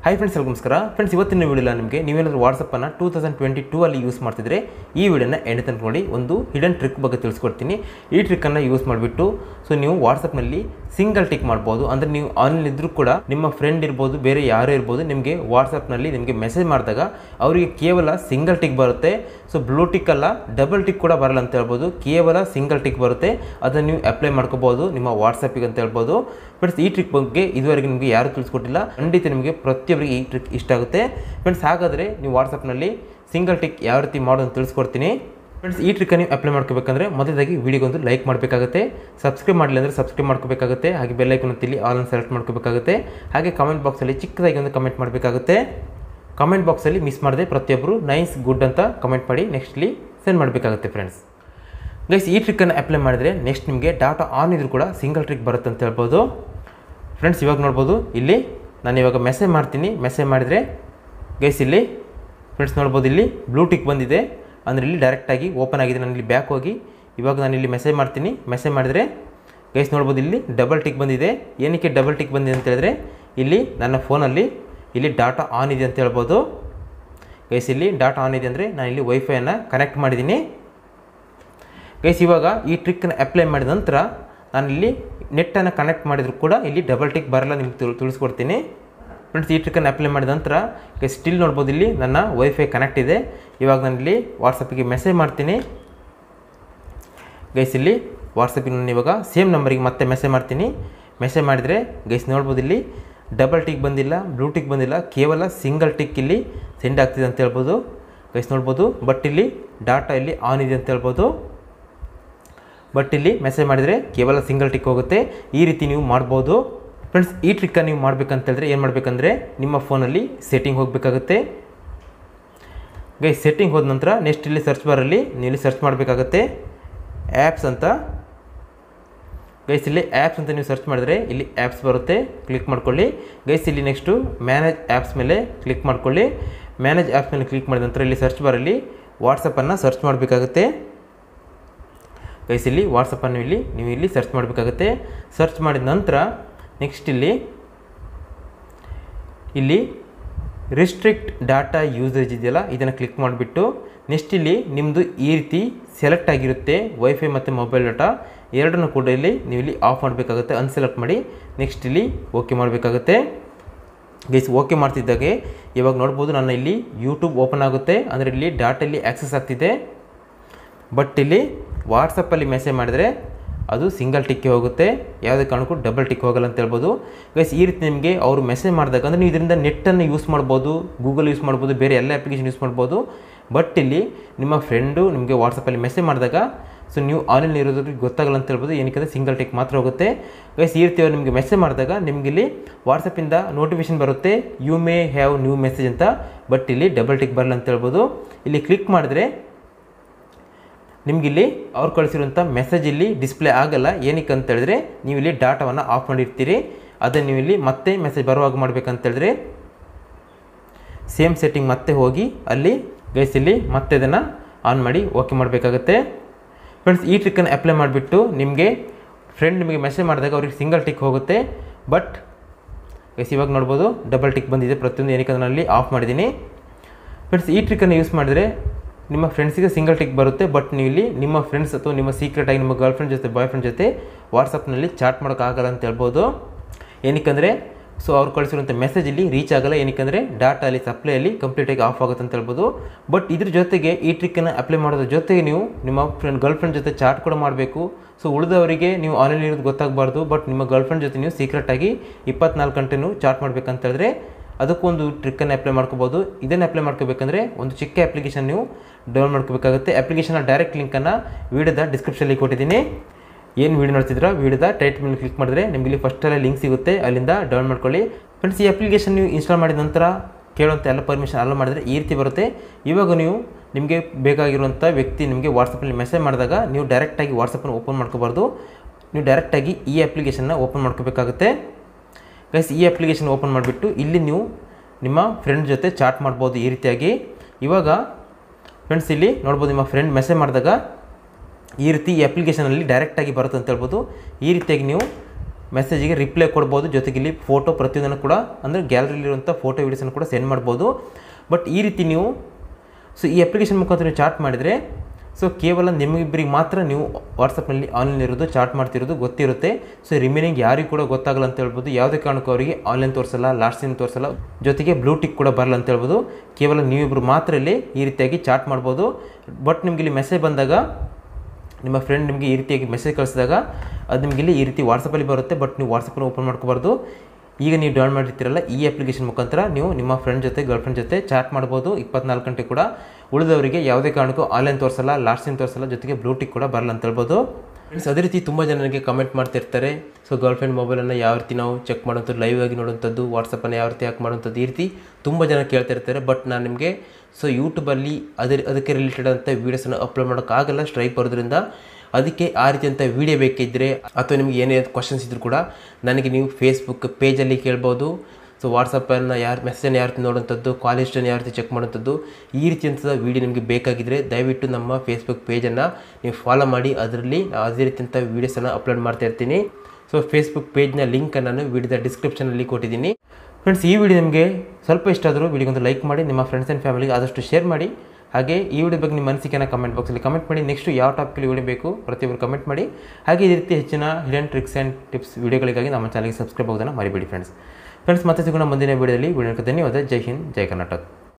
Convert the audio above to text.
hi friends ಎಲ್ರಿಗೂ ನಮಸ್ಕಾರ friends ಇವತ್ತಿನ ವಿಡಿಯೋ ನಿಮಗೆ ನೀವೇನಾದರೂ ವಾಟ್ಸಪ್ಪನ್ನು ಟೂ ತೌಸಂಡ್ ಟ್ವೆಂಟಿ ಟೂ ಅಲ್ಲಿ ಯೂಸ್ ಮಾಡ್ತಿದ್ರೆ ಈ ವಿಡಿಯೋನ ಎಂಡ್ ತನಕ ನೋಡಿ ಒಂದು ಹಿಡನ್ ಟ್ರಿಕ್ ಬಗ್ಗೆ ತಿಳಿಸ್ಕೊಡ್ತೀನಿ ಈ ಟ್ರಿಕ್ಕನ್ನು ಯೂಸ್ ಮಾಡಿಬಿಟ್ಟು ಸೊ ನೀವು ವಾಟ್ಸಪ್ನಲ್ಲಿ ಸಿಂಗಲ್ ಟಿಕ್ ಮಾಡ್ಬೋದು ಅಂದರೆ ನೀವು ಆನ್ಲೈನ್ ಇದ್ದರೂ ಕೂಡ ನಿಮ್ಮ ಫ್ರೆಂಡ್ ಇರ್ಬೋದು ಬೇರೆ ಯಾರೇ ಇರ್ಬೋದು ನಿಮಗೆ ವಾಟ್ಸಪ್ನಲ್ಲಿ ನಿಮಗೆ ಮೆಸೇಜ್ ಮಾಡಿದಾಗ ಅವರಿಗೆ ಕೇವಲ ಸಿಂಗಲ್ ಟಿಕ್ ಬರುತ್ತೆ ಸೊ ಬ್ಲೂ ಟಿಕ್ ಅಲ್ಲ ಡಬಲ್ ಟಿಕ್ ಕೂಡ ಬರಲ್ಲ ಅಂತ ಹೇಳ್ಬೋದು ಕೇವಲ ಸಿಂಗಲ್ ಟಿಕ್ ಬರುತ್ತೆ ಅದನ್ನು ನೀವು ಅಪ್ಲೈ ಮಾಡ್ಕೋಬೋದು ನಿಮ್ಮ ವಾಟ್ಸಪ್ಪಿಗೆ ಅಂತ ಹೇಳ್ಬೋದು ಫ್ರೆಂಡ್ಸ್ ಈ ಟ್ರಿಕ್ ಬಗ್ಗೆ ಇದುವರೆಗೆ ನಿಮಗೆ ಯಾರು ತಿಳಿಸ್ಕೊಟ್ಟಿಲ್ಲ ಖಂಡಿತ ನಿಮಗೆ ಪ್ರತಿಯೊಬ್ಬರಿಗೆ ಈ ಟ್ರಿಕ್ ಇಷ್ಟ ಆಗುತ್ತೆ ಫ್ರೆಂಡ್ಸ್ ಹಾಗಾದರೆ ನೀವು ವಾಟ್ಸಪ್ನಲ್ಲಿ ಸಿಂಗಲ್ ಟಿಕ್ ಯಾವ ರೀತಿ ಮಾಡೋದು ಅಂತ ತಿಳಿಸ್ಕೊಡ್ತೀನಿ ಫ್ರೆಂಡ್ಸ್ ಈ ಟ್ರಿಕ್ ನೀವು ಅಪ್ಲೈ ಮಾಡ್ಕೋಬೇಕಂದ್ರೆ ಮೊದಲಾಗಿ ವಿಡಿಯೋಗೊಂದು ಲೈಕ್ ಮಾಡಬೇಕಾಗುತ್ತೆ ಸಬ್ಸ್ಕ್ರೈಬ್ ಮಾಡಲಿ ಅಂದರೆ ಸಬ್ಸ್ಕ್ರೈಬ್ ಮಾಡ್ಕೋಬೇಕಾಗುತ್ತೆ ಹಾಗೆ ಬೆಲ್ಲೈಕನ್ ತಿಳಿ ಆಲ್ ಅನ್ನು ಸೆಲೆಕ್ಟ್ ಮಾಡ್ಕೋಬೇಕಾಗುತ್ತೆ ಹಾಗೆ ಕಮೆಂಟ್ ಬಾಕ್ಸಲ್ಲಿ ಚಿಕ್ಕದಾಗಿ ಒಂದು ಕಮೆಂಟ್ ಮಾಡಬೇಕಾಗುತ್ತೆ ಕಮೆಂಟ್ ಬಾಕ್ಸಲ್ಲಿ ಮಿಸ್ ಮಾಡದೆ ಪ್ರತಿಯೊಬ್ಬರು ನೈಸ್ ಗುಡ್ ಅಂತ ಕಮೆಂಟ್ ಮಾಡಿ ನೆಕ್ಸ್ಟ್ಲಿ ಸೆಂಡ್ ಮಾಡಬೇಕಾಗುತ್ತೆ ಫ್ರೆಂಡ್ಸ್ ಗೈಸ್ ಈ ಟ್ರಿಕ್ಕನ್ನು ಅಪ್ಲೈ ಮಾಡಿದರೆ ನೆಕ್ಸ್ಟ್ ನಿಮಗೆ ಡಾಟಾ ಆನ್ ಇದ್ರೂ ಕೂಡ ಸಿಂಗಲ್ ಟ್ರಿಕ್ ಬರುತ್ತೆ ಅಂತ ಹೇಳ್ಬೋದು ಫ್ರೆಂಡ್ಸ್ ಇವಾಗ ನೋಡ್ಬೋದು ಇಲ್ಲಿ ನಾನು ಇವಾಗ ಮೆಸೇಜ್ ಮಾಡ್ತೀನಿ ಮೆಸೇಜ್ ಮಾಡಿದರೆ ಗೈಸ್ ಇಲ್ಲಿ ಫ್ರೆಂಡ್ಸ್ ನೋಡ್ಬೋದು ಇಲ್ಲಿ ಬ್ಲೂ ಟಿಕ್ ಬಂದಿದೆ ಅಂದರೆ ಇಲ್ಲಿ ಡೈರೆಕ್ಟಾಗಿ ಓಪನ್ ಆಗಿದೆ ನಾನು ಇಲ್ಲಿ ಬ್ಯಾಕ್ ಹೋಗಿ ಇವಾಗ ನಾನು ಇಲ್ಲಿ ಮೆಸೇಜ್ ಮಾಡ್ತೀನಿ ಮೆಸೇಜ್ ಮಾಡಿದರೆ ಗೈಸ್ ನೋಡ್ಬೋದು ಇಲ್ಲಿ ಡಬಲ್ ಟಿಕ್ ಬಂದಿದೆ ಏನಕ್ಕೆ ಡಬಲ್ ಟಿಕ್ ಬಂದಿದೆ ಅಂತ ಹೇಳಿದ್ರೆ ಇಲ್ಲಿ ನನ್ನ ಫೋನಲ್ಲಿ ಇಲ್ಲಿ ಡಾಟಾ ಆನ್ ಇದೆ ಅಂತ ಹೇಳ್ಬೋದು ಗೈಸ್ ಇಲ್ಲಿ ಡಾಟಾ ಆನ್ ಇದೆ ಅಂದರೆ ನಾನು ಇಲ್ಲಿ ವೈಫೈಯನ್ನು ಕನೆಕ್ಟ್ ಮಾಡಿದ್ದೀನಿ ಗೈಸ್ ಇವಾಗ ಈ ಟ್ರಿಕ್ಕನ್ನು ಅಪ್ಲೈ ಮಾಡಿದ ನಂತರ ನಾನು ಇಲ್ಲಿ ನೆಟ್ಟನ್ನು ಕನೆಕ್ಟ್ ಮಾಡಿದ್ರು ಕೂಡ ಇಲ್ಲಿ ಡಬಲ್ ಟಿಕ್ ಬರಲ್ಲ ನಿಮ್ಗೆ ತಿಳ್ ತಿಳಿಸ್ಕೊಡ್ತೀನಿ ಫ್ರೆಂಡ್ಸ್ ಈ ಟ್ರಿಕ್ಕನ್ನು ಅಪ್ಲೈ ಮಾಡಿದ ನಂತರ ಗೈಸ್ ಸ್ಟಿಲ್ ನೋಡ್ಬೋದು ಇಲ್ಲಿ ನನ್ನ ವೈಫೈ ಕನೆಕ್ಟ್ ಇದೆ ಇವಾಗ ನಾನು ಇಲ್ಲಿ ವಾಟ್ಸಪ್ಪಿಗೆ ಮೆಸೇಜ್ ಮಾಡ್ತೀನಿ ಗೈಸ್ ಇಲ್ಲಿ ವಾಟ್ಸಪ್ಪಿಗೆ ನಾನು ಇವಾಗ ಸೇಮ್ ನಂಬರಿಗೆ ಮತ್ತೆ ಮೆಸೇಜ್ ಮಾಡ್ತೀನಿ ಮೆಸೇಜ್ ಮಾಡಿದರೆ ಗೈಸ್ ನೋಡ್ಬೋದು ಇಲ್ಲಿ ಡಬಲ್ ಟಿಕ್ ಬಂದಿಲ್ಲ ಬ್ಲೂ ಟಿಕ್ ಬಂದಿಲ್ಲ ಕೇವಲ ಸಿಂಗಲ್ ಟಿಕ್ ಇಲ್ಲಿ ಸೆಂಡ್ ಆಗ್ತಿದೆ ಅಂತ ಹೇಳ್ಬೋದು ಗೈಸ್ ನೋಡ್ಬೋದು ಬಟ್ ಇಲ್ಲಿ ಡಾಟಾ ಇಲ್ಲಿ ಆನ್ ಇದೆ ಅಂತ ಹೇಳ್ಬೋದು ಬಟ್ ಇಲ್ಲಿ ಮೆಸೇಜ್ ಮಾಡಿದರೆ ಕೇವಲ ಸಿಂಗಲ್ ಟಿಕ್ ಹೋಗುತ್ತೆ ಈ ರೀತಿ ನೀವು ಮಾಡ್ಬೋದು ಫ್ರೆಂಡ್ಸ್ ಈ ಟ್ರಿಕ್ಕನ್ನು ನೀವು ಮಾಡ್ಬೇಕಂತ ಹೇಳಿದ್ರೆ ಏನು ಮಾಡಬೇಕಂದ್ರೆ ನಿಮ್ಮ ಫೋನಲ್ಲಿ ಸೆಟ್ಟಿಂಗ್ ಹೋಗಬೇಕಾಗುತ್ತೆ ಗೈ ಸೆಟ್ಟಿಂಗ್ ಹೋದ ನಂತರ ನೆಕ್ಸ್ಟ್ ಇಲ್ಲಿ ಸರ್ಚ್ ಬಾರಲ್ಲಿ ನೀವು ಇಲ್ಲಿ ಸರ್ಚ್ ಮಾಡಬೇಕಾಗತ್ತೆ ಆ್ಯಪ್ಸ್ ಅಂತ ಗೈಸ್ ಇಲ್ಲಿ ಆ್ಯಪ್ಸ್ ಅಂತ ನೀವು ಸರ್ಚ್ ಮಾಡಿದ್ರೆ ಇಲ್ಲಿ ಆ್ಯಪ್ಸ್ ಬರುತ್ತೆ ಕ್ಲಿಕ್ ಮಾಡ್ಕೊಳ್ಳಿ ಗೈಸ್ ಇಲ್ಲಿ ನೆಕ್ಸ್ಟು ಮ್ಯಾನೇಜ್ ಆ್ಯಪ್ಸ್ ಮೇಲೆ ಕ್ಲಿಕ್ ಮಾಡ್ಕೊಳ್ಳಿ ಮ್ಯಾನೇಜ್ ಆ್ಯಪ್ಸ್ ಮೇಲೆ ಕ್ಲಿಕ್ ಮಾಡಿದ ನಂತರ ಇಲ್ಲಿ ಸರ್ಚ್ ಬಾರಲ್ಲಿ ವಾಟ್ಸಪ್ಪನ್ನು ಸರ್ಚ್ ಮಾಡಬೇಕಾಗುತ್ತೆ ಗೈಸ್ ಇಲ್ಲಿ ವಾಟ್ಸಪ್ಪನ್ನು ಇಲ್ಲಿ ನೀವು ಇಲ್ಲಿ ಸರ್ಚ್ ಮಾಡಬೇಕಾಗುತ್ತೆ ಸರ್ಚ್ ಮಾಡಿದ ನಂತರ ನೆಕ್ಸ್ಟ್ ಇಲ್ಲಿ ಇಲ್ಲಿ ರಿಸ್ಟ್ರಿಕ್ಟ್ ಡಾಟಾ ಯೂಸೇಜ್ ಇದೆಯಲ್ಲ ಇದನ್ನು ಕ್ಲಿಕ್ ಮಾಡಿಬಿಟ್ಟು ನೆಕ್ಸ್ಟ್ ಇಲ್ಲಿ ನಿಮ್ಮದು ಈ ರೀತಿ ಸೆಲೆಕ್ಟ್ ಆಗಿರುತ್ತೆ ವೈಫೈ ಮತ್ತು ಮೊಬೈಲ್ ಡಾಟಾ ಎರಡನ್ನೂ ಕೂಡ ಇಲ್ಲಿ ನೀವು ಇಲ್ಲಿ ಆಫ್ ಮಾಡಬೇಕಾಗುತ್ತೆ ಅನ್ಸೆಲೆಕ್ಟ್ ಮಾಡಿ ನೆಕ್ಸ್ಟ್ ಇಲ್ಲಿ ಓಕೆ ಮಾಡಬೇಕಾಗುತ್ತೆ ಗೈಸ್ ಓಕೆ ಮಾಡ್ತಿದ್ದಾಗೆ ಇವಾಗ ನೋಡ್ಬೋದು ನನ್ನ ಇಲ್ಲಿ ಯೂಟ್ಯೂಬ್ ಓಪನ್ ಆಗುತ್ತೆ ಅಂದರೆ ಇಲ್ಲಿ ಡಾಟಾ ಇಲ್ಲಿ ಆ್ಯಕ್ಸಸ್ ಆಗ್ತಿದೆ ಬಟ್ ಇಲ್ಲಿ ವಾಟ್ಸಪ್ಪಲ್ಲಿ ಮೆಸೇಜ್ ಮಾಡಿದರೆ ಅದು ಸಿಂಗಲ್ ಟಿಕ್ಕೆ ಹೋಗುತ್ತೆ ಯಾವುದೇ ಕಾರಣಕ್ಕೂ ಡಬಲ್ ಟಿಕ್ ಹೋಗಲ್ಲ ಅಂತ ಹೇಳ್ಬೋದು ಗೈಸ್ ಈ ರೀತಿ ನಿಮಗೆ ಅವರು ಮೆಸೇಜ್ ಮಾಡಿದಾಗ ಅಂದರೆ ನೀವು ಇದರಿಂದ ನೆಟ್ಟನ್ನು ಯೂಸ್ ಮಾಡ್ಬೋದು ಗೂಗಲ್ ಯೂಸ್ ಮಾಡ್ಬೋದು ಬೇರೆ ಎಲ್ಲ ಅಪ್ಲಿಕೇಶನ್ ಯೂಸ್ ಮಾಡ್ಬೋದು ಬಟ್ ಇಲ್ಲಿ ನಿಮ್ಮ ಫ್ರೆಂಡು ನಿಮಗೆ ವಾಟ್ಸಪ್ಪಲ್ಲಿ ಮೆಸೇಜ್ ಮಾಡಿದಾಗ ಸೊ ನೀವು ಆನ್ಲೈನ್ ಇರೋದ್ರಿಗೆ ಗೊತ್ತಾಗಲ್ಲ ಅಂತ ಹೇಳ್ಬೋದು ಏನಕ್ಕೆ ಸಿಂಗಲ್ ಟಿಕ್ ಮಾತ್ರ ಹೋಗುತ್ತೆ ಗೈಸ್ ಈ ರೀತಿ ಅವ್ರು ನಿಮಗೆ ಮೆಸೇಜ್ ಮಾಡಿದಾಗ ನಿಮಗೆ ಇಲ್ಲಿ ವಾಟ್ಸಪ್ಪಿಂದ ನೋಟಿಫಿಕೇಶನ್ ಬರುತ್ತೆ you may have new message ಅಂತ ಬಟ್ ಇಲ್ಲಿ ಡಬಲ್ ಟಿಕ್ ಬರಲ್ಲ ಅಂತ ಹೇಳ್ಬೋದು ಇಲ್ಲಿ ಕ್ಲಿಕ್ ಮಾಡಿದ್ರೆ ನಿಮಗಿಲ್ಲಿ ಅವ್ರು ಕಳಿಸಿರುವಂಥ ಮೆಸೇಜ್ ಇಲ್ಲಿ ಡಿಸ್ಪ್ಲೇ ಆಗಲ್ಲ ಏನಕ್ಕೆ ಅಂತ ಹೇಳಿದ್ರೆ ನೀವು ಇಲ್ಲಿ ಡಾಟಾವನ್ನು ಆಫ್ ಮಾಡಿರ್ತೀರಿ ಅದನ್ನು ನೀವು ಇಲ್ಲಿ ಮತ್ತೆ ಮೆಸೇಜ್ ಬರುವಾಗ ಮಾಡ್ಬೇಕಂತ ಹೇಳಿದ್ರೆ ಸೇಮ್ ಸೆಟ್ಟಿಂಗ್ ಮತ್ತೆ ಹೋಗಿ ಅಲ್ಲಿ ಗೈಸ್ ಇಲ್ಲಿ ಮತ್ತೆ ಇದನ್ನು ಆನ್ ಮಾಡಿ ಓಕೆ ಮಾಡಬೇಕಾಗತ್ತೆ ಫ್ರೆಂಡ್ಸ್ ಈ ಟ್ರಿಕ್ಕನ್ನು ಅಪ್ಲೈ ಮಾಡಿಬಿಟ್ಟು ನಿಮಗೆ ಫ್ರೆಂಡ್ ನಿಮಗೆ ಮೆಸೇಜ್ ಮಾಡಿದಾಗ ಅವ್ರಿಗೆ ಸಿಂಗಲ್ ಟಿಕ್ ಹೋಗುತ್ತೆ ಬಟ್ ಗೈಸ್ ಇವಾಗ ನೋಡ್ಬೋದು ಡಬಲ್ ಟಿಕ್ ಬಂದಿದೆ ಪ್ರತಿಯೊಂದು ಏನಕ್ಕೆ ನಾನು ಅಲ್ಲಿ ಆಫ್ ಮಾಡಿದ್ದೀನಿ ಫ್ರೆಂಡ್ಸ್ ಈ ಟ್ರಿಕ್ಕನ್ನು ಯೂಸ್ ಮಾಡಿದರೆ ನಿಮ್ಮ ಫ್ರೆಂಡ್ಸಿಗೆ ಸಿಂಗಲ್ ಟಿಕ್ ಬರುತ್ತೆ ಬಟ್ ನೀವು ಇಲ್ಲಿ ನಿಮ್ಮ ಫ್ರೆಂಡ್ಸ್ ಅಥವಾ ನಿಮ್ಮ ಸೀಕ್ರೆಟಾಗಿ ನಿಮ್ಮ ಗರ್ಲ್ ಫ್ರೆಂಡ್ ಜೊತೆ ಬಾಯ್ ಫ್ರೆಂಡ್ ಜೊತೆ ವಾಟ್ಸಪ್ನಲ್ಲಿ ಚಾಟ್ ಮಾಡೋಕ್ಕಾಗಲ್ಲ ಅಂತ ಹೇಳ್ಬೋದು ಏನಕ್ಕಂದರೆ ಸೊ ಅವ್ರು ಕಳಿಸಿರುವಂಥ ಮೆಸೇಜ್ ಇಲ್ಲಿ ರೀಚ್ ಆಗಲ್ಲ ಏನಕ್ಕಂದರೆ ಡಾಟಾ ಅಲ್ಲಿ ಸಪ್ಲೈಯಲ್ಲಿ ಕಂಪ್ಲೀಟಾಗಿ ಆಫ್ ಆಗುತ್ತೆ ಅಂತ ಹೇಳ್ಬೋದು ಬಟ್ ಇದ್ರ ಜೊತೆಗೆ ಈ ಟ್ರಿಕ್ಕನ್ನು ಅಪ್ಲೈ ಮಾಡೋದ್ರ ಜೊತೆಗೆ ನೀವು ನಿಮ್ಮ ಫ್ರೆಂಡ್ ಗರ್ಲ್ ಫ್ರೆಂಡ್ ಜೊತೆ ಚಾಟ್ ಕೂಡ ಮಾಡಬೇಕು ಸೊ ಉಳಿದವರಿಗೆ ನೀವು ಆನ್ಲೈನ್ ಇರೋದು ಗೊತ್ತಾಗಬಾರ್ದು ಬಟ್ ನಿಮ್ಮ ಗರ್ಲ್ ಫ್ರೆಂಡ್ ಜೊತೆ ನೀವು ಸೀಕ್ರೆಟಾಗಿ ಇಪ್ಪತ್ನಾಲ್ಕು ಗಂಟೆನೂ ಚಾಟ್ ಮಾಡಬೇಕಂತ ಹೇಳಿದ್ರೆ ಅದಕ್ಕೊಂದು ಟ್ರಿಕ್ಕನ್ನು ಅಪ್ಲೈ ಮಾಡ್ಕೋಬೋದು ಇದನ್ನು ಅಪ್ಲೈ ಮಾಡ್ಕೋಬೇಕಂದ್ರೆ ಒಂದು ಚಿಕ್ಕ ಅಪ್ಲಿಕೇಶನ್ ನೀವು ಡೌನ್ಲೋಡ್ ಮಾಡ್ಕೋಬೇಕಾಗುತ್ತೆ ಅಪ್ಲಿಕೇಶನ್ನ ಡೈರೆಕ್ಟ್ ಲಿಂಕನ್ನು ವೀಡಿಯೋದ ಡಿಸ್ಕ್ರಿಪ್ಷನಲ್ಲಿ ಕೊಟ್ಟಿದ್ದೀನಿ ಏನು ವೀಡಿಯೋ ನೋಡ್ತಿದ್ರೋ ವೀಡಿಯೋದ ಟೈಟ್ ಮೇಲೆ ಕ್ಲಿಕ್ ಮಾಡಿದ್ರೆ ನಿಮಗೆ ಇಲ್ಲಿ ಫಸ್ಟಲ್ಲೇ ಲಿಂಕ್ ಸಿಗುತ್ತೆ ಅಲ್ಲಿಂದ ಡೌನ್ ಮಾಡ್ಕೊಳ್ಳಿ ಫ್ರೆಂಡ್ಸ್ ಈ ಅಪ್ಲಿಕೇಶನ್ ನೀವು ಇನ್ಸ್ಟಾಲ್ ಮಾಡಿದ ನಂತರ ಕೇಳುವಂಥ ಎಲ್ಲ ಪರ್ಮಿಷನ್ ಅಲ್ಲ ಮಾಡಿದ್ರೆ ಈ ರೀತಿ ಬರುತ್ತೆ ಇವಾಗ ನೀವು ನಿಮಗೆ ಬೇಕಾಗಿರುವಂಥ ವ್ಯಕ್ತಿ ನಿಮಗೆ ವಾಟ್ಸಪ್ಪಲ್ಲಿ ಮೆಸೇಜ್ ಮಾಡಿದಾಗ ನೀವು ಡೈರೆಕ್ಟಾಗಿ ವಾಟ್ಸಪ್ಪನ್ನು ಓಪನ್ ಮಾಡ್ಕೋಬಾರ್ದು ನೀವು ಡೈರೆಕ್ಟಾಗಿ ಈ ಅಪ್ಲಿಕೇಶನ್ನ ಓಪನ್ ಮಾಡ್ಕೋಬೇಕಾಗುತ್ತೆ ಗೈಸ್ ಈ ಅಪ್ಲಿಕೇಶನ್ ಓಪನ್ ಮಾಡಿಬಿಟ್ಟು ಇಲ್ಲಿ ನೀವು ನಿಮ್ಮ ಫ್ರೆಂಡ್ ಜೊತೆ ಚಾಟ್ ಮಾಡ್ಬೋದು ಈ ರೀತಿಯಾಗಿ ಇವಾಗ ಫ್ರೆಂಡ್ಸ್ ಇಲ್ಲಿ ನೋಡ್ಬೋದು ನಿಮ್ಮ ಫ್ರೆಂಡ್ ಮೆಸೇಜ್ ಮಾಡಿದಾಗ ಈ ರೀತಿ ಈ ಅಪ್ಲಿಕೇಶನಲ್ಲಿ ಡೈರೆಕ್ಟಾಗಿ ಬರುತ್ತೆ ಅಂತ ಹೇಳ್ಬೋದು ಈ ರೀತಿಯಾಗಿ ನೀವು ಮೆಸೇಜಿಗೆ ರಿಪ್ಲೈ ಕೊಡ್ಬೋದು ಜೊತೆಗೆ ಇಲ್ಲಿ ಫೋಟೋ ಪ್ರತಿಯೊಂದನ್ನು ಕೂಡ ಅಂದರೆ ಗ್ಯಾಲರಿಲಿರುವಂಥ ಫೋಟೋ ವೀಡಿಯೋಸನ್ನು ಕೂಡ ಸೆಂಡ್ ಮಾಡ್ಬೋದು ಬಟ್ ಈ ರೀತಿ ನೀವು ಸೊ ಈ ಅಪ್ಲಿಕೇಶನ್ ಮುಖಾಂತರ ನೀವು ಚಾಟ್ ಮಾಡಿದರೆ ಸೊ ಕೇವಲ ನಿಮಗಿಬ್ಬರಿಗೆ ಮಾತ್ರ ನೀವು ವಾಟ್ಸಪ್ನಲ್ಲಿ ಆನ್ಲೈನ್ ಇರೋದು ಚಾಟ್ ಮಾಡ್ತಿರೋದು ಗೊತ್ತಿರುತ್ತೆ ಸೊ ರಿಮೈನಿಂಗ್ ಯಾರಿಗೂ ಕೂಡ ಗೊತ್ತಾಗಲ್ಲ ಅಂತ ಹೇಳ್ಬೋದು ಯಾವುದೇ ಕಾರಣಕ್ಕೂ ಅವರಿಗೆ ಆನ್ಲೈನ್ ತೋರಿಸಲ್ಲ ಲಾಸ್ಟ್ ಸೀನ್ ತೋರಿಸಲ್ಲ ಜೊತೆಗೆ ಬ್ಲೂಟಿಕ್ ಕೂಡ ಬರಲ್ಲ ಅಂತ ಹೇಳ್ಬೋದು ಕೇವಲ ನೀವಿಬ್ಬರು ಮಾತ್ರ ಇಲ್ಲಿ ಈ ರೀತಿಯಾಗಿ ಚಾಟ್ ಮಾಡ್ಬೋದು ಬಟ್ ನಿಮ್ಗೆ ಇಲ್ಲಿ ಮೆಸೇಜ್ ಬಂದಾಗ ನಿಮ್ಮ ಫ್ರೆಂಡ್ ನಿಮಗೆ ಈ ರೀತಿಯಾಗಿ ಮೆಸೇಜ್ ಕಳಿಸಿದಾಗ ಅದು ನಿಮಗೆ ಇಲ್ಲಿ ಈ ರೀತಿ ವಾಟ್ಸಪ್ಪಲ್ಲಿ ಬರುತ್ತೆ ಬಟ್ ನೀವು ವಾಟ್ಸಪ್ಪನ್ನು ಓಪನ್ ಮಾಡ್ಕೋಬಾರ್ದು ಈಗ ನೀವು ಡೌನ್ ಮಾಡಿರ್ತೀರಲ್ಲ ಈ ಅಪ್ಲಿಕೇಶನ್ ಮುಖಾಂತರ ನೀವು ನಿಮ್ಮ ಫ್ರೆಂಡ್ ಜೊತೆ ಗರ್ಲ್ ಫ್ರೆಂಡ್ ಜೊತೆ ಚಾಟ್ ಮಾಡ್ಬೋದು ಇಪ್ಪತ್ನಾಲ್ಕು ಗಂಟೆ ಕೂಡ ಉಳಿದವರಿಗೆ ಯಾವುದೇ ಕಾರಣಕ್ಕೂ ಆನ್ಲೈನ್ ತೋರಿಸಲ್ಲ ಲಾಸ್ಟ್ ಸೀನ್ ತೋರಿಸಲ್ಲ ಜೊತೆಗೆ ಬ್ಲೂಟಿಕ್ ಕೂಡ ಬರಲ್ಲ ಅಂತ ಹೇಳ್ಬೋದು ಫ್ರೆಂಡ್ಸ್ ಅದೇ ರೀತಿ ತುಂಬ ಜನರಿಗೆ ಕಮೆಂಟ್ ಮಾಡ್ತಿರ್ತಾರೆ ಸೊ ಗರ್ಲ್ ಫ್ರೆಂಡ್ ಮೊಬೈಲನ್ನು ಯಾವ ರೀತಿ ನಾವು ಚೆಕ್ ಮಾಡೋಂಥದ್ದು ಲೈವ್ ಆಗಿ ನೋಡುವಂಥದ್ದು ವಾಟ್ಸಪ್ಪನ್ನು ಯಾವ ರೀತಿ ಹಾಕಿ ಮಾಡುವಂಥದ್ದು ಈ ರೀತಿ ತುಂಬ ಜನ ಕೇಳ್ತಿರ್ತಾರೆ ಬಟ್ ನಾನು ನಿಮಗೆ ಸೊ ಯೂಟ್ಯೂಬಲ್ಲಿ ಅದೇ ಅದಕ್ಕೆ ರಿಲೇಟೆಡ್ ಅಂತ ವೀಡಿಯೋಸನ್ನು ಅಪ್ಲೋಡ್ ಮಾಡೋಕ್ಕಾಗಲ್ಲ ಸ್ಟ್ರೈಕ್ ಬರೋದ್ರಿಂದ ಅದಕ್ಕೆ ಆ ರೀತಿಯಂಥ ವೀಡಿಯೋ ಬೇಕಿದ್ದರೆ ಅಥವಾ ನಿಮಗೆ ಏನೇ ಕ್ವಶನ್ಸ್ ಇದ್ದರೂ ಕೂಡ ನನಗೆ ನೀವು ಫೇಸ್ಬುಕ್ ಪೇಜಲ್ಲಿ ಕೇಳ್ಬೋದು ಸೊ ವಾಟ್ಸಪ್ಪನ್ನು ಯಾರು ಮೆಸೇಜನ್ನು ಯಾವ ರೀತಿ ನೋಡುವಂಥದ್ದು ಕಾಲ್ ಹಿಸ್ಟ್ರಿಯನ್ನು ಯಾವ ರೀತಿ ಚೆಕ್ ಮಾಡುವಂಥದ್ದು ಈ ರೀತಿಯಂಥ ವೀಡಿಯೋ ನಿಮಗೆ ಬೇಕಾಗಿದ್ದರೆ ದಯವಿಟ್ಟು ನಮ್ಮ ಫೇಸ್ಬುಕ್ ಪೇಜನ್ನು ನೀವು ಫಾಲೋ ಮಾಡಿ ಅದರಲ್ಲಿ ಅದೇ ರೀತಿಯಂಥ ವೀಡಿಯೋಸನ್ನು ಅಪ್ಲೋಡ್ ಮಾಡ್ತಾ ಇರ್ತೀನಿ ಸೊ ಫೇಸ್ಬುಕ್ ಪೇಜ್ನ ಲಿಂಕನ್ನು ನಾನು ವಿಡಿಯೋದ ಡಿಸ್ಕ್ರಿಪ್ಷನಲ್ಲಿ ಕೊಟ್ಟಿದ್ದೀನಿ ಫ್ರೆಂಡ್ಸ್ ಈ ವಿಡಿಯೋ ನಿಮಗೆ ಸ್ವಲ್ಪ ಇಷ್ಟ ಆದರೂ ವಿಡಿಯೋಗೊಂದು ಲೈಕ್ ಮಾಡಿ ನಿಮ್ಮ ಫ್ರೆಂಡ್ಸ್ ಆ್ಯಂಡ್ ಫ್ಯಾಮಿಲಿಗೆ ಆದಷ್ಟು ಶೇರ್ ಮಾಡಿ ಹಾಗೆ ಈ ವಿಡಿಯೋ ಬಗ್ಗೆ ನಿಮ್ಮ ಅನಿಸಿಕೆನ ಕಮೆಂಟ್ ಬಾಕ್ಸಲ್ಲಿ ಕಮೆಂಟ್ ಮಾಡಿ ನೆಕ್ಸ್ಟ್ ಯಾವ ಟಾಪಿಕಲ್ಲಿ ವಿಡಿಯೋ ಬೇಕು ಪ್ರತಿಯೊಬ್ಬರು ಕಮೆಂಟ್ ಮಾಡಿ ಹಾಗೆ ಈ ರೀತಿ ಹೆಚ್ಚಿನ ಹಿಡನ್ ಟ್ರಿಕ್ಸ್ ಆ್ಯಂಡ್ ಟಿಪ್ಸ್ ವಿಡಿಯೋಗಳಿಗಾಗಿ ನಮ್ಮ ಚಾನಲ್ಗೆ ಸಬ್ಸ್ಕ್ರೈಬ್ ಆಗೋದನ್ನು ಮರಿಬೇಡಿ ಫ್ರೆಂಡ್ಸ್ ಫ್ರೆಂಡ್ಸ್ ಮತ್ತೆ ಸಿಗೋಣ ಮುಂದಿನ ವಿಡಿಯೋದಲ್ಲಿ ವಿಡಿಯೋಕ್ಕೆ ಧನ್ಯವಾದ ಜೈ ಹಿಂದ್ ಜೈ ಕರ್ನಾಟಕ